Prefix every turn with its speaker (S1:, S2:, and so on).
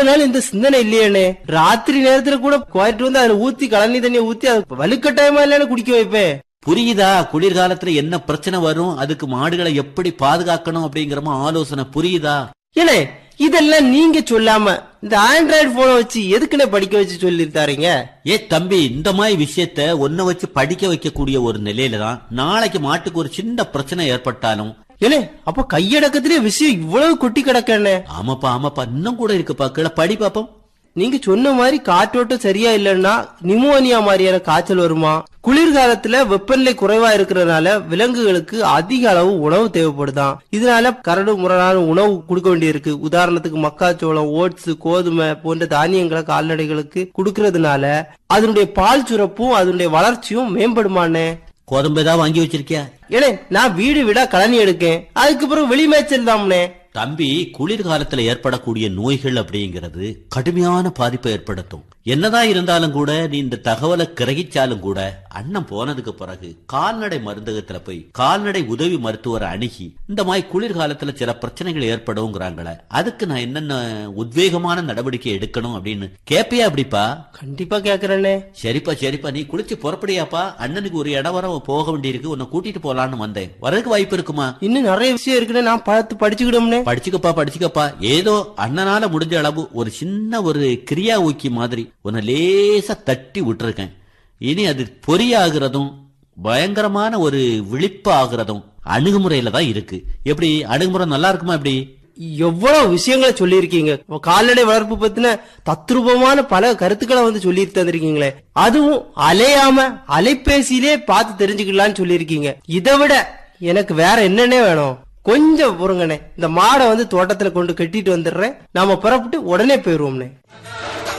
S1: இவ்வளவு நாள் இந்த சிந்தனை இல்லையானே ராத்திரி நேரத்துல கூட கோயிட்டு வந்து அதுல ஊத்தி கழனி தண்ணியை ஊத்தி அது வலுக்கட்டாயமா இல்லன்னு குடிக்க வைப்பேன்
S2: புரியுதா குளிர்காலத்துல என்ன பிரச்சனை வரும் அதுக்கு மாடுகளை எப்படி பாதுகாக்கணும் அப்படிங்கிற ஆலோசனை புரியுதா
S1: ஏனே இதெல்லாம் நீங்க சொல்லாம இந்த ஆண்ட்ராய்டு போனை வச்சு எதுக்குன்னு படிக்க வச்சு சொல்லிருத்தாருங்க
S2: ஏ தம்பி இந்த மாதிரி விஷயத்த ஒன்ன வச்சு படிக்க வைக்கக்கூடிய ஒரு நிலையில தான் நாளைக்கு மாட்டுக்கு ஒரு சின்ன பிரச்சனை ஏற்பட்டாலும்
S1: ஏனே அப்ப கையடக்கத்திலே விஷயம் இவ்வளவு கொட்டி கிடக்கண்ணே
S2: ஆமாப்பா ஆமாப்பா இன்னும் கூட இருக்குப்பா கீழே படி பாப்போம்
S1: நீங்க சொன்ன மாதிரி காற்றோட்டம் சரியா இல்லைன்னா நிமோனியா மாதிரியான காய்ச்சல் வருமா குளிர்காலத்துல வெப்பநிலை குறைவா இருக்கிறதுனால விலங்குகளுக்கு அதிக அளவு உணவு தேவைப்படுதாம் இதனால கரடு முரடான உணவு கொடுக்க வேண்டியிருக்கு உதாரணத்துக்கு மக்காச்சோளம் ஓட்ஸ் கோதுமை போன்ற தானியங்களை கால்நடைகளுக்கு கொடுக்கறதுனால அதனுடைய பால் சுரப்பும் அதனுடைய வளர்ச்சியும் மேம்படுமானே
S2: கோதம்பு ஏதாவது வாங்கி வச்சிருக்கியா
S1: ஏனே நான் வீடு வீடா கழனி எடுக்கேன் அதுக்கு பிறகு வெளி மேய்ச்சல் தாம்னே
S2: தம்பி குளிர்காலத்துல ஏற்படக்கூடிய நோய்கள் அப்படிங்கிறது கடுமையான பாதிப்பை ஏற்படுத்தும் என்னதான் இருந்தாலும் கூட நீ இந்த தகவலை கிரகிச்சாலும் கூட அண்ணன் போனதுக்கு பிறகு கால்நடை மருந்தகத்துல போய் கால்நடை உதவி மருத்துவரை அணுகி இந்த மாதிரி குளிர்காலத்துல சில பிரச்சனைகள் ஏற்படுங்கிறாங்களே அதுக்கு நான் என்னென்ன உத்வேகமான நடவடிக்கை எடுக்கணும் அப்படின்னு கேப்பியா அப்படிப்பா
S1: கண்டிப்பா கேக்குறேனே
S2: சரிப்பா சரிப்பா நீ குளிச்சு புறப்படியாப்பா அண்ணனுக்கு ஒரு இடம் வர போக வேண்டியிருக்கு உன்னை கூட்டிட்டு போலான்னு வந்தேன் வரதுக்கு வாய்ப்பு இருக்குமா
S1: இன்னும் நிறைய விஷயம் இருக்குன்னு நான் பார்த்து படிச்சுக்கிடும்னே
S2: படிச்சுக்கப்பா படிச்சுக்கப்பா ஏதோ அண்ணனால முடிஞ்ச அளவு ஒரு சின்ன ஒரு கிரியா ஊக்கி மாதிரி உன்னை லேசா தட்டி விட்டுருக்கேன் இனி அது பொறியாகிறதும் பயங்கரமான ஒரு விழிப்பு ஆகிறதும் அணுகுமுறையில தான் இருக்கு எப்படி அணுகுமுறை நல்லா இருக்குமா எப்படி
S1: எவ்வளவு விஷயங்களை சொல்லியிருக்கீங்க கால்நடை வளர்ப்பு பத்தின தத்ரூபமான பல கருத்துக்களை வந்து சொல்லி தந்திருக்கீங்களே அதுவும் அலையாம அலைபேசியிலே பார்த்து தெரிஞ்சுக்கலாம்னு சொல்லியிருக்கீங்க இதை விட எனக்கு வேற என்னன்னே வேணும் கொஞ்சம் பொறுங்கண்ணே இந்த மாடை வந்து தோட்டத்துல கொண்டு கட்டிட்டு வந்துடுறேன் நாம புறப்பட்டு உடனே போயிருவோம்னே